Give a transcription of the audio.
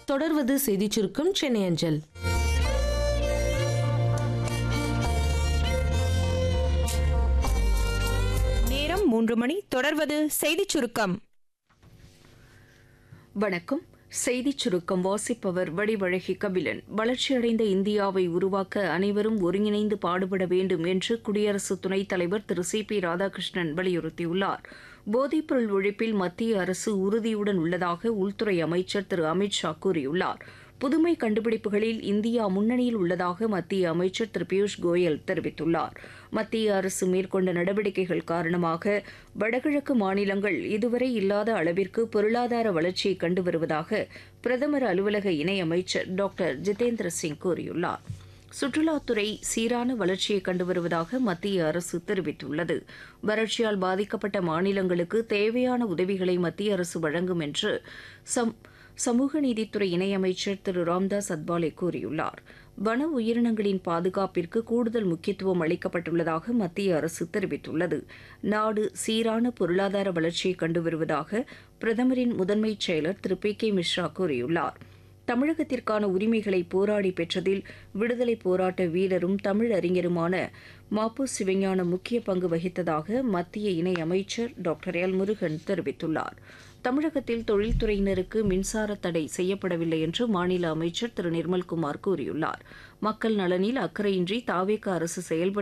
தொடர்வது செய்திச் சுருக்கம் சென்னை அஞ்சல் நேரம் மூன்று மணி தொடர்வது செய்திச் சுருக்கம் வணக்கம் செய்திச் சுருக்கம் வாசிப்பவர் வடிவழகி கபிலன் வளர்ச்சியடைந்த இந்தியாவை உருவாக்க அனைவரும் ஒருங்கிணைந்து பாடுபட வேண்டும் என்று குடியரசு துணைத் தலைவர் திரு சி பி ராதாகிருஷ்ணன் வலியுறுத்தியுள்ளார் போதைப்பொருள் ஒழிப்பில் மத்திய அரசு உறுதியுடன் உள்ளதாக உள்துறை அமைச்சர் திரு அமித் ஷா கூறியுள்ளார் புதுமை கண்டுபிடிப்புகளில் இந்தியா முன்னணியில் உள்ளதாக மத்திய அமைச்சர் திரு பியூஷ் கோயல் தெரிவித்துள்ளார் மத்திய அரசு மேற்கொண்ட நடவடிக்கைகள் காரணமாக வடகிழக்கு மாநிலங்கள் இதுவரை இல்லாத அளவிற்கு பொருளாதார வளர்ச்சியை கண்டு வருவதாக பிரதமர் அலுவலக இணையமைச்சர் டாக்டர் ஜிதேந்திர சிங் கூறியுள்ளார் சுற்றுலாத்துறை சீரான வளர்ச்சியை கண்டு வருவதாக மத்திய அரசு தெரிவித்துள்ளது வறட்சியால் பாதிக்கப்பட்ட மாநிலங்களுக்கு தேவையான உதவிகளை மத்திய அரசு வழங்கும் என்று சம் சமூக நீதித்துறை இணையமைச்சர் திரு ராம்தாஸ் அத்வாலே கூறியுள்ளார் வன உயிரினங்களின் பாதுகாப்பிற்கு கூடுதல் முக்கியத்துவம் அளிக்கப்பட்டுள்ளதாக மத்திய அரசு தெரிவித்துள்ளது நாடு சீரான பொருளாதார வளர்ச்சியை கண்டு வருவதாக பிரதமரின் முதன்மைச் செயலர் திரு பி கே மிஸ்ரா கூறியுள்ளார் தமிழகத்திற்கான உரிமைகளை போராடி பெற்றதில் விடுதலை போராட்ட வீரரும் தமிழ் அறிஞருமான மாப்பு சிவஞானம் முக்கிய பங்கு வகித்ததாக மத்திய இணை அமைச்சர் டாக்டர் எல் முருகன் தெரிவித்துள்ளார் தமிழகத்தில் தொழில்துறையினருக்கு மின்சார தடை செய்யப்படவில்லை என்று மாநில அமைச்சர் திரு நிர்மல்குமார் கூறியுள்ளார் மக்கள் நலனில் அக்கறையின்றி தாவேக அரசு செயல்பட்டு